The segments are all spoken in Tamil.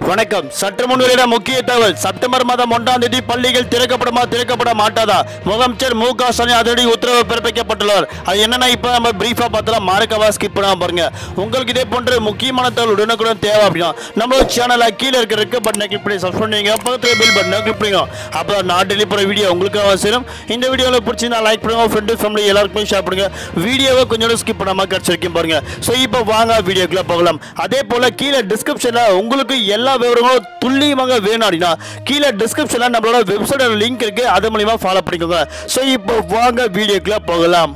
வணக்கம் சற்று முன் வெளியிட முக்கிய தகவல் செப்டம்பர் மாதம் ஒன்றாம் தேதி பள்ளிகள் திறக்கப்படுமா திறக்கப்பட மாட்டாதா முதலமைச்சர் மு க ஸ்டாலின் அதிரடி உத்தரவு பிறப்பிக்கப்பட்டுள்ளார் அது என்னன்னா இப்போ நம்ம பிரீஃபா பார்த்தலாம் மார்க்கவா ஸ்கிப் பண்ணாம பாருங்க உங்களுக்கு இதே போன்ற முக்கியமான தகவல் உடனுக்குடன் தேவை அப்படின்னா நம்மளோட சேனலை கீழே இருக்கிற இருக்க பட்டனை கிளிக் பண்ணி சப்ஸ்கிரைப் பண்ணுவீங்க பக்கத்தில் பில் பட்டனை கிளிக் பண்ணுங்க அப்போ நான் டெலி போகிற வீடியோ உங்களுக்கு அவசியம் இந்த வீடியோவில் பிடிச்சிருந்தா லைக் பண்ணுங்க ஃப்ரெண்டு ஃபேமிலி எல்லாருக்குமே ஷேர் பண்ணுங்க வீடியோவை கொஞ்சம் ஸ்கிப் பண்ணாம கடைசி வரைக்கும் பாருங்க ஸோ இப்போ வாங்க வீடியோக்குள்ள போகலாம் அதே போல கீழே டிஸ்கிரிப்ஷனில் உங்களுக்கு எல்லா விவரங்களும் துல்லியமாக வேணும் அப்படின்னா கீழே டிஸ்கிரிப்ஷனில் நம்மளோட வெப்சைட்டோட லிங்க் இருக்கு அது மூலியமா ஃபாலோ பண்ணிக்கோங்க ஸோ இப்போ வாங்க வீடியோக்குள்ள போகலாம்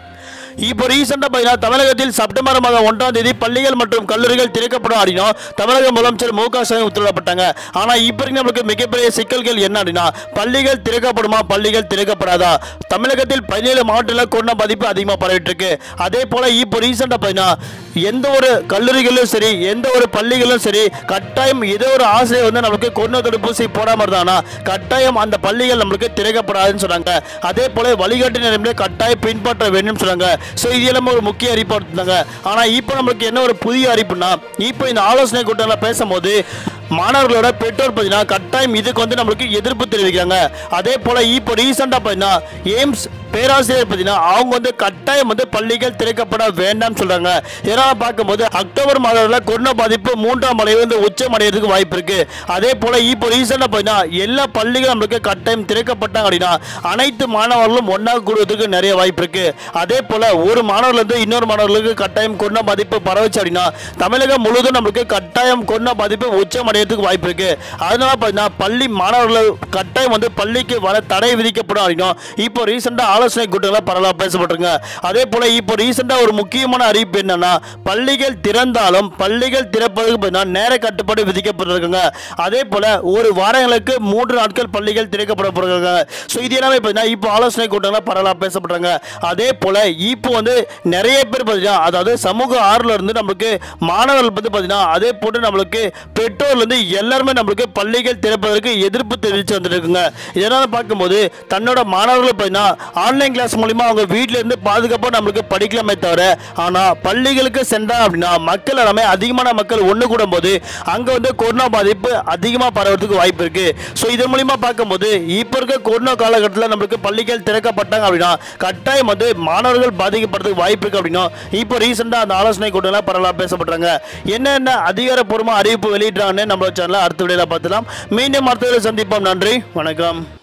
இப்போ ரீசெண்டாக பார்த்தீங்கன்னா தமிழகத்தில் செப்டம்பர் மாதம் ஒன்றாம் தேதி பள்ளிகள் மற்றும் கல்லூரிகள் திறக்கப்படும் அப்படின்னா தமிழக முதலமைச்சர் மு க ஸ்டாலின் உத்தரவிடப்பட்டாங்க ஆனால் இப்போ வரைக்கும் நம்மளுக்கு மிகப்பெரிய சிக்கல்கள் என்ன அப்படின்னா பள்ளிகள் திறக்கப்படுமா பள்ளிகள் திறக்கப்படாதா தமிழகத்தில் பதினேழு மாவட்டத்தில் கொரோனா பாதிப்பு அதிகமாக பரவிட்டு இருக்கு அதே போல இப்போ ரீசெண்டாக பார்த்தீங்கன்னா எந்த ஒரு கல்லூரிகளும் சரி எந்த ஒரு பள்ளிகளும் சரி கட்டாயம் ஏதோ ஒரு ஆசிரியர் வந்து நமக்கு கொரோனா தடுப்பூசி போடாம இருந்தானா கட்டாயம் அந்த பள்ளிகள் நம்மளுக்கு திறக்கப்படாதுன்னு சொன்னாங்க அதே போல வழிகாட்டு நெறிமுறை கட்டாயம் பின்பற்ற வேண்டும் சொன்னாங்க ஸோ இது எல்லாம் ஒரு முக்கிய அறிவிப்பு இருந்தாங்க ஆனால் இப்போ நம்மளுக்கு என்ன ஒரு புதிய அறிவிப்புனா இப்போ இந்த ஆலோசனை கூட்டத்தில் பேசும்போது மாணவர்களோட பெற்றோர் பார்த்தீங்கன்னா கட்டாயம் இதுக்கு வந்து நம்மளுக்கு எதிர்ப்பு தெரிவிக்கிறாங்க அதே போல இப்போ ரீசெண்டாக பார்த்தீங்கன்னா எய்ம்ஸ் பேராசிரியர் பார்த்தீங்கன்னா அவங்க வந்து கட்டாயம் வந்து பள்ளிகள் திறக்கப்பட வேண்டாம்னு சொல்றாங்க ஏன்னா பார்க்கும்போது அக்டோபர் மாதத்தில் கொரோனா பாதிப்பு மூன்றாம் அலை வந்து உச்சம் அடைகிறதுக்கு வாய்ப்பு இருக்கு அதே போல இப்போ ரீசெண்டாக பார்த்தீங்கன்னா எல்லா பள்ளிகளும் நம்மளுக்கு கட்டாயம் திறக்கப்பட்டாங்க அப்படின்னா அனைத்து மாணவர்களும் ஒன்றாக கூடுவதற்கு நிறைய வாய்ப்பு இருக்கு அதே போல ஒரு மாணவர்ல இருந்து இன்னொரு மாணவர்களுக்கு கட்டாயம் கொரோனா பாதிப்பு பரவச்சு அப்படின்னா தமிழகம் முழுவதும் நம்மளுக்கு கட்டாயம் கொரோனா பாதிப்பு உச்சம் அடைகிறதுக்கு வாய்ப்பு இருக்கு அதனால பார்த்தீங்கன்னா பள்ளி மாணவர்கள் கட்டாயம் வந்து பள்ளிக்கு வர தடை விதிக்கப்படும் அப்படின்னா இப்போ ரீசெண்டாக ஆலோசனை கூட்டங்களில் பரவலாக பேசப்பட்டிருங்க அதே போல இப்போ ரீசெண்டாக ஒரு முக்கியமான அறிவிப்பு என்னன்னா பள்ளிகள் திறந்தாலும் பள்ளிகள் திறப்பதற்கு பார்த்தீங்கன்னா நேர கட்டுப்பாடு விதிக்கப்பட்டிருக்குங்க அதே போல ஒரு வாரங்களுக்கு மூன்று நாட்கள் பள்ளிகள் திறக்கப்பட போறாங்க ஸோ இது எல்லாமே பார்த்தீங்கன்னா இப்போ ஆலோசனை கூட்டங்களில் பரவலாக பேசப்படுறாங்க அதே போல இப்போ வந்து நிறைய பேர் பார்த்தீங்கன்னா அதாவது சமூக ஆர்வலர் இருந்து நம்மளுக்கு மாணவர்கள் வந்து பார்த்தீங்கன்னா அதே போட்டு நம்மளுக்கு பெற்றோர்ல இருந்து எல்லாருமே நம்மளுக்கு பள்ளிகள் திறப்பதற்கு எதிர்ப்பு தெரிவித்து வந்துருக்குங்க இதனால் பார்க்கும்போது தன்னோட மாணவர்கள் பார்த்தீங்கன்னா ஆன்லைன் கிளாஸ் மூலிமா அவங்க வீட்டில இருந்து பாதுகாப்பாக நம்மளுக்கு படிக்கலாமே தவிர ஆனால் பள்ளிகளுக்கு சென்றா அப்படின்னா மக்கள் எல்லாமே அதிகமான மக்கள் ஒன்று கூடும் போது அங்கே வந்து கொரோனா பாதிப்பு அதிகமாக பரவறதுக்கு வாய்ப்பு இருக்கு ஸோ இதன் மூலிமா பார்க்கும்போது இப்போ இருக்க கொரோனா காலகட்டத்தில் நம்மளுக்கு பள்ளிகள் திறக்கப்பட்டாங்க அப்படின்னா கட்டாயம் வந்து மாணவர்கள் பாதிக்கப்படுறதுக்கு வாய்ப்பு இருக்கு அப்படின்னா இப்போ ரீசெண்டாக அந்த ஆலோசனை கூட்டம்லாம் பரவலாக பேசப்படுறாங்க என்னென்ன அதிகாரப்பூர்வமாக அறிவிப்பு வெளியிட்டாங்கன்னு நம்மளோட சேனலில் அடுத்த வீடியோவில் பார்த்துலாம் மீண்டும் அடுத்த வீடியோவில் சந்திப்போம் நன்றி வணக்கம்